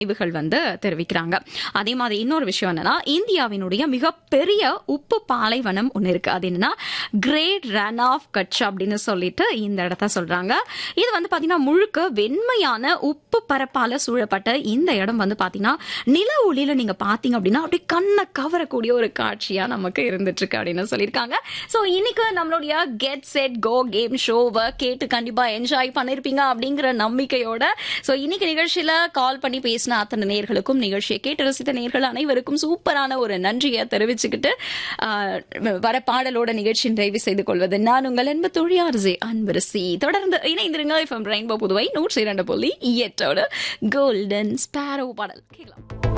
ஆய்வுகள் வந்து தெரிவிக்கிறாங்க அதே மாதிரி இன்னொரு விஷயம் என்னன்னா இந்தியாவினுடைய மிகப்பெரிய உப்பு பாலைவனம் ஒன்று இருக்கு அது என்னன்னா கிரேட் ரன் ஆஃப் கட்ச் அப்படின்னு சொல்லிட்டு இந்த இடத்த சொல்றாங்க இது வந்து பாத்தீங்கன்னா முழுக்க வெண்மையான உப்பு பரப்பால சூழப்பட்ட இந்த இடம் வந்து பாத்தீங்கன்னா நில ஒளியில நீங்க பாத்தீங்க அப்படின்னா அப்படியே கண்ணை கவரக்கூடிய ஒரு காட்சியா நமக்கு இருந்துட்டு இருக்கு அப்படின்னு சொல்லியிருக்காங்க சோ இன்னைக்கு நம்மளுடைய கெட் செட் கோ கேம் ஷோவை கேட்டு கண்டிப்பா என்ஜாய் பண்ணிருப்பீங்க அப்படிங்கிற நம்பிக்கையோட சோ இன்னைக்கு நிகழ்ச்சியில கால் பண்ணி பேசின அத்தனை நேர்களுக்கும் நிகழ்ச்சியை கேட்டு ரசித்த நேர்கள் அனைவருக்கும் சூப்பரான ஒரு நன்றியை தெரிவிச்சுக்கிட்டு ஆஹ், வர பாடலோட நிகழ்ச்சி நிறைவு செய்து கொள்வது நான் உங்கள் அன்பு தொழியார்ஜே அன்பரசி தொடர்ந்து இணைந்திருங்க இப்போ ரெயின்போ புதுவை நூற்றி இரண்டு புள்ளி எட்டோட கோல்டன் ஸ்பாரோ பாடல் கேட்கலாம்